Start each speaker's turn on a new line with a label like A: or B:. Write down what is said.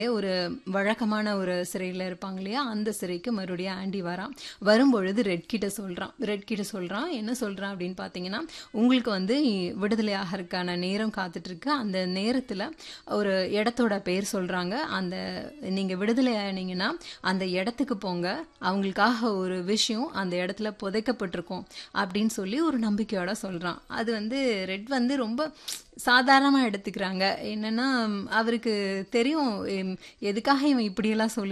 A: ஒரு வழக்கமான ஒரு சிறையில இருப்பாங்க இல்லையா அந்த சிறைக்கு மறுபடியும் ஆண்டி வரான் வரும்பொழுது ரெட் கிட்ட சொல்றான் ரெட் கிட்ட சொல்றான் என்ன சொல்றான் அப்படின்னு பார்த்தீங்கன்னா உங்களுக்கு வந்து விடுதலை ஆகிறதுக்கான நேரம் காத்துட்டு இருக்கு அந்த நேரத்துல ஒரு இடத்தோட பேர் சொல்றாங்க அந்த நீங்க விடுதலை ஆனீங்கன்னா அந்த இடத்துக்கு போங்க அவங்களுக்காக ஒரு விஷயம் அந்த இடத்துல புதைக்கப்பட்டிருக்கும் அப்படின்னு சொல்லி ஒரு நம்பிக்கையோட சொல்றான் அது வந்து ரெட் வந்து ரொம்ப சாதாரணமாக எடுத்துக்கிறாங்க என்னன்னா அவருக்கு தெரியும் எம், எதுக்காக இவன் இப்படியெல்லாம் சொல்லி